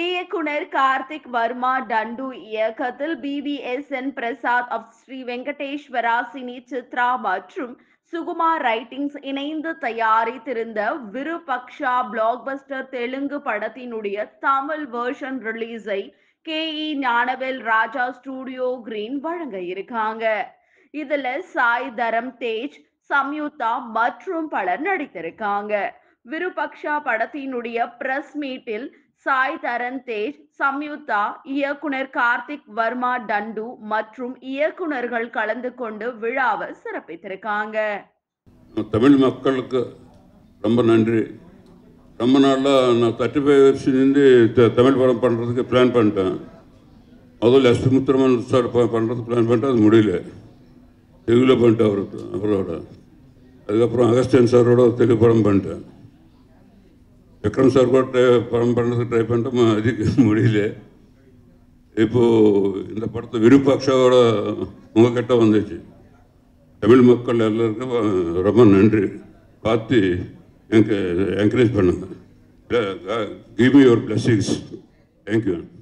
இயக்குனர் கார்த்திக் வர்மா டண்டு இயக்கத்தில் பிபிஎஸ்என் பிரசாத் ஆஃப் ஸ்ரீ வெங்கடேஸ்வரா சினி சித்ரா மற்றும் சுகுமார் ரைட்டிங்ஸ் இணைந்து தயாரித்திருந்த விருபக்ஷா பிளாக்பஸ்டர் தெலுங்கு படத்தினுடைய தமிழ் வெர்ஷன் ரிலீஸை கே இ ஞானவேல் ராஜா ஸ்டூடியோ கிரீன் வழங்க இருக்காங்க இதுல சாய் தரம் தேஜ் சம்யுக்தா மற்றும் பலர் நடித்திருக்காங்க விருபக்ஷா படத்தினுடைய பிரஸ் மீட்டில் சாய் தரன் தேஜ் சம்யுக்தா இயக்குனர் கார்த்திக் வர்மா டண்டு மற்றும் இயக்குனர்கள் கலந்து கொண்டு விழாவை சிறப்பித்திருக்காங்க தமிழ் மக்களுக்கு ரொம்ப நன்றி ரொம்ப நாளாக நான் தேர்ட்டி ஃபைவ் இயர்ஸ்லேருந்து தமிழ் படம் பண்ணுறதுக்கு பிளான் பண்ணிட்டேன் முதல்ல எஸ்பி முத்துரமன் சார் பண்ணுறதுக்கு பிளான் பண்ணிட்டேன் அது முடியல தெலுங்குல பண்ணிட்டேன் அவரு அவரோட அதுக்கப்புறம் அகஸ்டியன் சாரோட தெலுங்கு படம் பண்ணிட்டேன் விக்ரம் சார் கூட ட்ரை படம் பண்ணுறதுக்கு ட்ரை பண்ணிட்டேன் அதுக்கு முடியல இப்போது இந்த படத்தை விருப்பாக்ஷாவோட உங்ககிட்ட வந்துச்சு தமிழ் மக்கள் எல்லாருக்கும் ரொம்ப நன்றி பார்த்து எனக்கு என்கரேஜ் பண்ணுங்க give me your blessings thank you